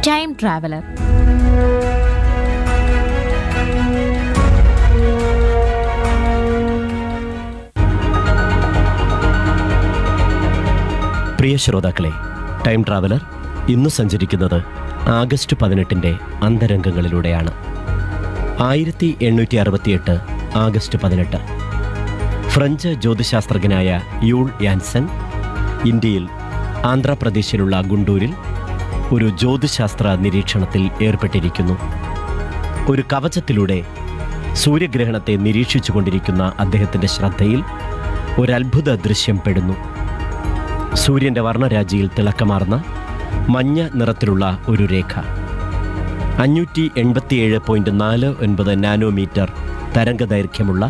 time traveller പ്രിയ ശ്രോതാക്കളെ time traveller ഇന്ന് സഞ്ചരിക്കുന്നത് ആഗസ്റ്റ് പതിനെട്ടിൻ്റെ അന്തരംഗങ്ങളിലൂടെയാണ് ആയിരത്തി എണ്ണൂറ്റി അറുപത്തിയെട്ട് ആഗസ്റ്റ് പതിനെട്ട് ഫ്രഞ്ച് ജ്യോതിശാസ്ത്രജ്ഞനായ യൂൾ യാൻസൺ ഇന്ത്യയിൽ ആന്ധ്രാപ്രദേശിലുള്ള ഗുണ്ടൂരിൽ ഒരു ജ്യോതിശാസ്ത്ര നിരീക്ഷണത്തിൽ ഏർപ്പെട്ടിരിക്കുന്നു ഒരു കവചത്തിലൂടെ സൂര്യഗ്രഹണത്തെ നിരീക്ഷിച്ചുകൊണ്ടിരിക്കുന്ന അദ്ദേഹത്തിൻ്റെ ശ്രദ്ധയിൽ ഒരത്ഭുത ദൃശ്യം പെടുന്നു സൂര്യന്റെ വർണ്ണരാജിയിൽ തിളക്കമാർന്ന മഞ്ഞ നിറത്തിലുള്ള ഒരു രേഖ അഞ്ഞൂറ്റി എൺപത്തിയേഴ് പോയിന്റ് നാല് ഒൻപത് നാനോമീറ്റർ തരംഗദൈർഘ്യമുള്ള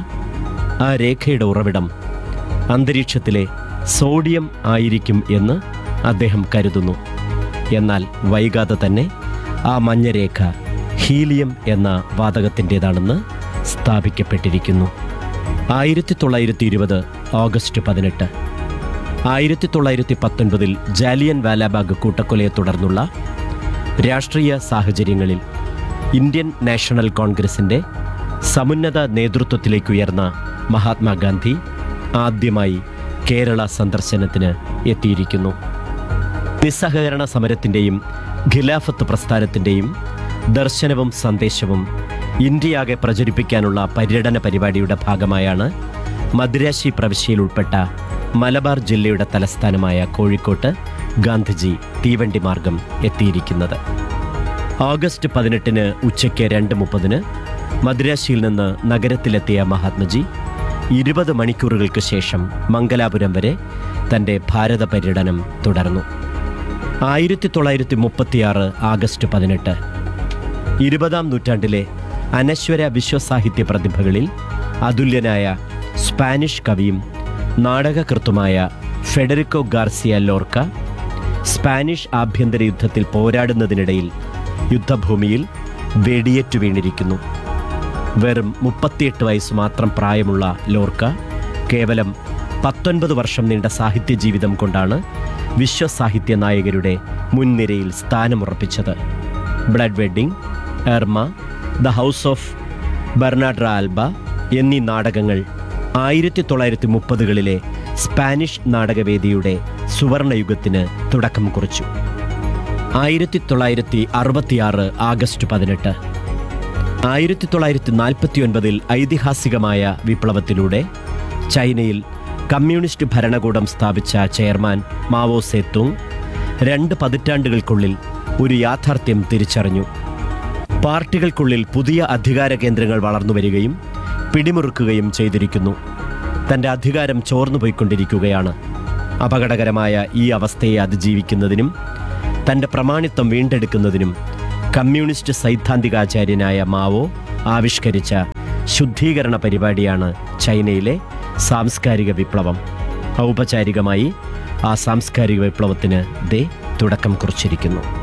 ആ രേഖയുടെ ഉറവിടം അന്തരീക്ഷത്തിലെ സോഡിയം ആയിരിക്കും എന്ന് അദ്ദേഹം കരുതുന്നു എന്നാൽ വൈകാതെ തന്നെ ആ മഞ്ഞരേഖ ഹീലിയം എന്ന വാതകത്തിൻ്റെതാണെന്ന് സ്ഥാപിക്കപ്പെട്ടിരിക്കുന്നു ആയിരത്തി തൊള്ളായിരത്തി ഇരുപത് ഓഗസ്റ്റ് പതിനെട്ട് ആയിരത്തി തൊള്ളായിരത്തി പത്തൊൻപതിൽ ജാലിയൻ വാലാബാഗ് കൂട്ടക്കൊലയെ തുടർന്നുള്ള രാഷ്ട്രീയ സാഹചര്യങ്ങളിൽ ഇന്ത്യൻ നാഷണൽ കോൺഗ്രസിൻ്റെ സമുന്നത നേതൃത്വത്തിലേക്കുയർന്ന മഹാത്മാഗാന്ധി ആദ്യമായി കേരള സന്ദർശനത്തിന് എത്തിയിരിക്കുന്നു നിസ്സഹകരണ സമരത്തിൻ്റെയും ഖിലാഫത്ത് പ്രസ്ഥാനത്തിൻ്റെയും ദർശനവും സന്ദേശവും ഇന്ത്യയാകെ പ്രചരിപ്പിക്കാനുള്ള പര്യടന പരിപാടിയുടെ ഭാഗമായാണ് മദ്രാശി പ്രവിശ്യയിൽ ഉൾപ്പെട്ട മലബാർ ജില്ലയുടെ തലസ്ഥാനമായ കോഴിക്കോട്ട് ഗാന്ധിജി തീവണ്ടി മാർഗം എത്തിയിരിക്കുന്നത് ഓഗസ്റ്റ് പതിനെട്ടിന് ഉച്ചയ്ക്ക് രണ്ട് മുപ്പതിന് മദ്രാശിയിൽ നിന്ന് നഗരത്തിലെത്തിയ മഹാത്മജി ഇരുപത് മണിക്കൂറുകൾക്ക് ശേഷം മംഗലാപുരം വരെ തൻ്റെ ഭാരത പര്യടനം തുടർന്നു ആയിരത്തി തൊള്ളായിരത്തി മുപ്പത്തിയാറ് ആഗസ്റ്റ് പതിനെട്ട് ഇരുപതാം നൂറ്റാണ്ടിലെ അനശ്വര വിശ്വസാഹിത്യ പ്രതിഭകളിൽ അതുല്യനായ സ്പാനിഷ് കവിയും നാടകകൃത്തുമായ ഫെഡറിക്കോ ഗാർസിയ ലോർക്ക സ്പാനിഷ് ആഭ്യന്തര യുദ്ധത്തിൽ പോരാടുന്നതിനിടയിൽ യുദ്ധഭൂമിയിൽ വെടിയേറ്റു വീണിരിക്കുന്നു വെറും മുപ്പത്തിയെട്ട് വയസ്സ് മാത്രം പ്രായമുള്ള ലോർക്ക കേവലം പത്തൊൻപത് വർഷം നീണ്ട സാഹിത്യ ജീവിതം കൊണ്ടാണ് വിശ്വസാഹിത്യ നായകരുടെ മുൻനിരയിൽ സ്ഥാനമുറപ്പിച്ചത് blood wedding Yerma the house of Bernarda Alba എന്നീ നാടകങ്ങൾ ആയിരത്തി തൊള്ളായിരത്തി മുപ്പതുകളിലെ സ്പാനിഷ് നാടകവേദിയുടെ സുവർണയുഗത്തിന് തുടക്കം കുറിച്ചു ആയിരത്തി തൊള്ളായിരത്തി അറുപത്തിയാറ് ആഗസ്റ്റ് പതിനെട്ട് ആയിരത്തി തൊള്ളായിരത്തി നാൽപ്പത്തി ഒൻപതിൽ ഐതിഹാസികമായ വിപ്ലവത്തിലൂടെ ചൈനയിൽ കമ്മ്യൂണിസ്റ്റ് ഭരണകൂടം സ്ഥാപിച്ച ചെയർമാൻ മാവോ സേത്തുങ് രണ്ട് പതിറ്റാണ്ടുകൾക്കുള്ളിൽ ഒരു യാഥാർത്ഥ്യം തിരിച്ചറിഞ്ഞു പാർട്ടികൾക്കുള്ളിൽ പുതിയ അധികാര കേന്ദ്രങ്ങൾ വളർന്നു വരികയും പിടിമുറുക്കുകയും ചെയ്തിരിക്കുന്നു തൻ്റെ അധികാരം ചോർന്നുപോയിക്കൊണ്ടിരിക്കുകയാണ് അപകടകരമായ ഈ അവസ്ഥയെ അതിജീവിക്കുന്നതിനും തൻ്റെ പ്രമാണിത്വം വീണ്ടെടുക്കുന്നതിനും കമ്മ്യൂണിസ്റ്റ് സൈദ്ധാന്തികാചാര്യനായ മാവോ ആവിഷ്കരിച്ച ശുദ്ധീകരണ പരിപാടിയാണ് ചൈനയിലെ സാംസ്കാരിക വിപ്ലവം ഔപചാരികമായി ആ സാംസ്കാരിക വിപ്ലവത്തിന് ദേ തുടക്കം കുറിച്ചിരിക്കുന്നു